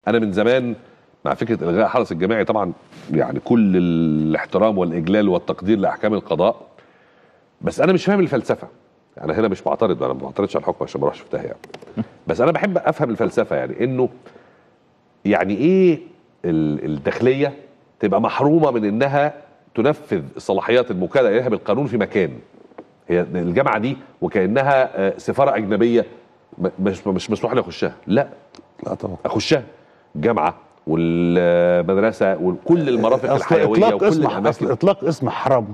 انا من زمان مع فكره الغاء الحرس الجماعي طبعا يعني كل الاحترام والاجلال والتقدير لاحكام القضاء بس انا مش فاهم الفلسفه يعني هنا مش معترض انا ما بعترضش على الحكم عشان ما اروحش في داهيه يعني. بس انا بحب افهم الفلسفه يعني انه يعني ايه ال- الداخليه تبقى محرومه من انها تنفذ الصلاحيات الموكله اليها بالقانون في مكان هي الجامعه دي وكانها آه، سفاره اجنبيه م- مش مش مسموح لي اخشها لا لا طبعا اخشها جامعه والمدرسه وكل المرافق أصل الحيويه اطلاق وكل اسم الاماكن اصل اطلاق اسم حرام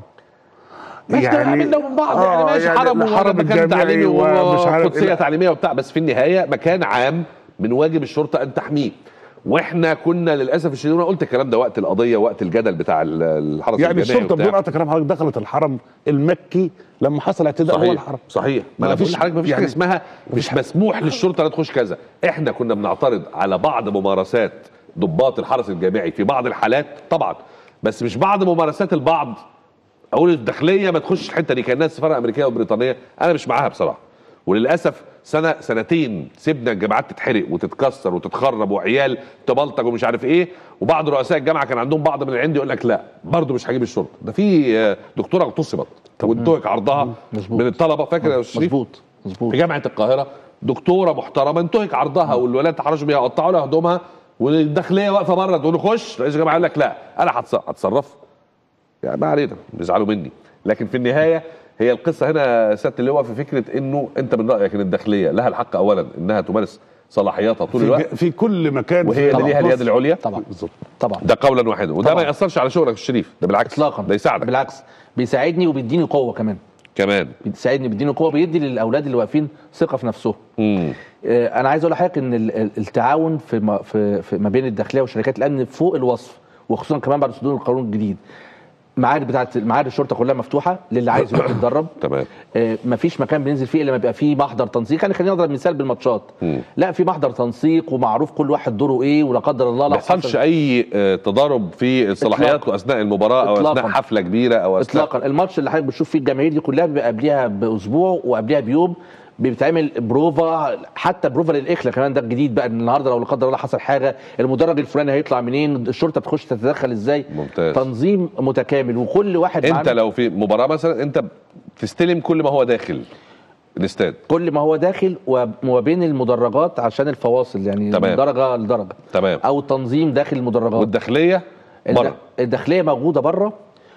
ماشي يعني بيننا وبين بعض يعني آه، ماشي يعني حرم الحرم ومكان الجامعي تعليمي ومش عارف وقدسيه إيه. تعليميه وبتاع بس في النهايه مكان عام من واجب الشرطه ان تحميه واحنا كنا للاسف الشديد وانا قلت الكلام ده وقت القضيه وقت الجدل بتاع ال- الحرس يعني الجامعي الشرطه وبتاع. بدون قطع كلام حضرتك دخلت الحرم المكي لما حصل اعتداء هو صحيح الحرم صحيح ما ما انا بقول فيش- لحضرتك ما فيش يعني- حاجه اسمها مش مسموح للشرطه انها تخش كذا احنا كنا بنعترض على بعض ممارسات ضباط الحرس الجامعي في بعض الحالات طبعا بس مش بعض ممارسات البعض اقول الداخليه ما تخش الحته دي كانها السفاره الامريكيه وبريطانيه انا مش معاها بصراحه وللاسف سنه سنتين سيبنا الجامعات تتحرق وتتكسر وتتخرب وعيال تبلطج ومش عارف ايه وبعض رؤساء الجامعه كان عندهم بعض من العند يقول لك لا برضه مش هجيب الشرطه ده في آه، دكتوره اغتصبت وانتهك عرضها مظبوط. من الطلبه فاكر يا استاذ شريف مظبوط مظبوط في جامعه القاهره دكتوره محترمه انتهك عرضها والولاد تحرشوا بيها قطعوا لها هدومها والداخليه واقفه بره تقول له خش رئيس الجامعه قال لك لا انا هتص- هتصرف يعني ما علينا بيزعلوا مني لكن في النهايه هي القصه هنا سياده اللواء في فكره انه انت من رايك ان الداخليه لها الحق اولا انها تمارس صلاحياتها طول في, الوقت في كل مكان وهي اللي في ليها مصر. اليد العليا طبعا بالظبط طبعا ده قولا واحدا وده طبعا. ما ياثرش على شغلك الشريف ده بالعكس اطلاقا ده يساعدك بالعكس بيساعدني وبيديني قوه كمان كمان بيساعدني بيديني قوه بيدي للاولاد اللي واقفين ثقه في نفسهم امم آه، انا عايز اقول لحضرتك ان ال- ال- التعاون في ما, في, في ما بين الداخليه وشركات الامن فوق الوصف وخصوصا كمان بعد صدور القانون الجديد معارض بتاعت معارض الشرطه كلها مفتوحه للي عايز يروح يتدرب تمام آه، مفيش مكان بننزل فيه الا لما يبقى فيه محضر تنسيق يعني خلينا نضرب مثال بالماتشات مم. لا في محضر تنسيق ومعروف كل واحد دوره ايه ولا قدر الله ما لو يحصلش حصل- اي آه، تضارب في الصلاحيات إطلاقاً. اثناء المباراه او اثناء إطلاقاً. حفله كبيره او اثناء اطلاقا الماتش اللي حضرتك بتشوف فيه الجماهير دي كلها بيبقى قبلها باسبوع وقبلها بيوم بيتعمل بروفا حتى بروفا للاخلة كمان ده الجديد بقى إن النهارده لو لا قدر الله حصل حاجه المدرج الفلاني هيطلع منين الشرطه بتخش تتدخل ازاي ممتاز. تنظيم متكامل وكل واحد انت معانا- لو في مباراه مثلا انت تستلم كل ما هو داخل الاستاد كل ما هو داخل و- وما بين المدرجات عشان الفواصل يعني تمام. من درجه لدرجه تمام او التنظيم داخل المدرجات والداخليه الد- بره الداخليه موجوده بره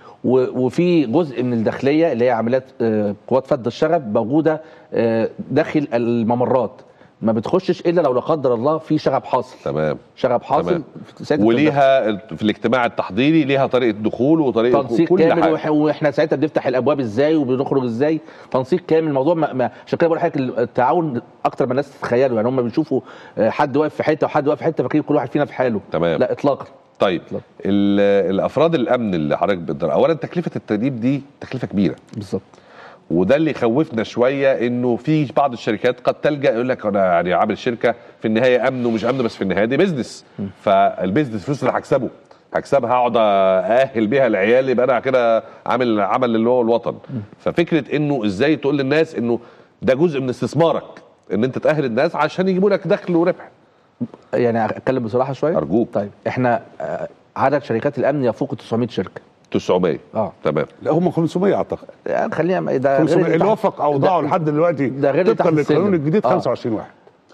و- وفي جزء من الداخليه اللي هي عمليات آه، قوات فد الشغب موجوده آه، داخل الممرات ما بتخشش الا لو لا قدر الله في شغب حاصل تمام شغب حاصل تمام. ساعتها وليها في الاجتماع التحضيري ليها طريقه دخول وطريقه تنسيق كل كامل حاجه وإح- واحنا ساعتها بنفتح الابواب ازاي وبنخرج ازاي تنسيق كامل الموضوع ما ما عشان كده بقول لحضرتك التعاون اكتر ما الناس تتخيلوا يعني هم بيشوفوا آه، حد واقف في حته وحد واقف في حته فاكرين كل واحد فينا في حاله تمام. لا اطلاقا طيب اتفضل. ال- الافراد الامن اللي حضرتك بتدرب اولا تكلفه التدريب دي تكلفه كبيره بالظبط وده اللي يخوفنا شويه انه في بعض الشركات قد تلجا يقول لك انا يعني عامل شركه في النهايه امن ومش امن بس في النهايه دي بزنس فالبيزنس فلوس اللي هكسبه هكسبها هقعد ااهل بيها العيال يبقى انا كده عامل عمل اللي هو الوطن ففكره انه ازاي تقول للناس انه ده جزء من استثمارك ان انت تاهل الناس عشان يجيبوا لك دخل وربح يعني اتكلم بصراحه شويه ارجوك طيب احنا آه، عدد شركات الامن يفوق 900 شركه 900 اه تمام لا هم 500 اعتقد يعني خلينا ده غير 500 اللي تحت- وفق اوضاعه ده- لحد دلوقتي ده غير اللي طبقا تحت للقانون السلم. الجديد آه. 25 واحد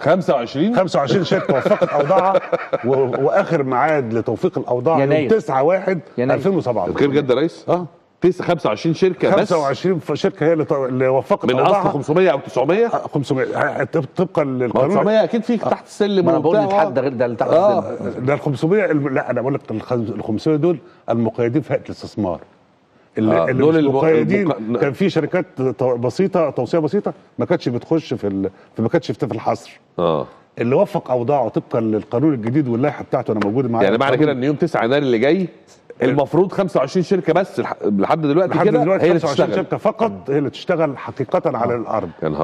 25 25 شركه وفقت اوضاعها و... واخر ميعاد لتوفيق الاوضاع يوم يناير. 9 1 يناير. 2017 خير جدا يا ريس اه تس- 25 شركه بس 25 ف- شركه هي اللي, ط- اللي وفقت من اصل اوضاعها 500 او 900 آه، 500 طب- طبقا ما هو للقانون 900 اكيد في تحت السلم ما انا بقول وبتاع. لحد ده غير ده اللي تحت آه. السلم. ده ال 500 الم- لا انا بقول لك ال 500 دول المقيدين في هيئه الاستثمار اللي, آه، اللي دول مش الم- مقيدين المق- كان في شركات تو- بسيطه توصيه بسيطه ما كانتش بتخش في ال... في ما كانتش في في الحصر اه اللي وفق اوضاعه طبقا للقانون الجديد واللائحه بتاعته انا موجود معايا يعني معنى القانون- كده ان يوم 9 يناير اللي جاي المفروض 25 شركه بس لح- لحد دلوقتي لحد كده دلوقتي هي اللي 25 تشتغل شركه فقط هي اللي تشتغل حقيقه على الارض يا نهار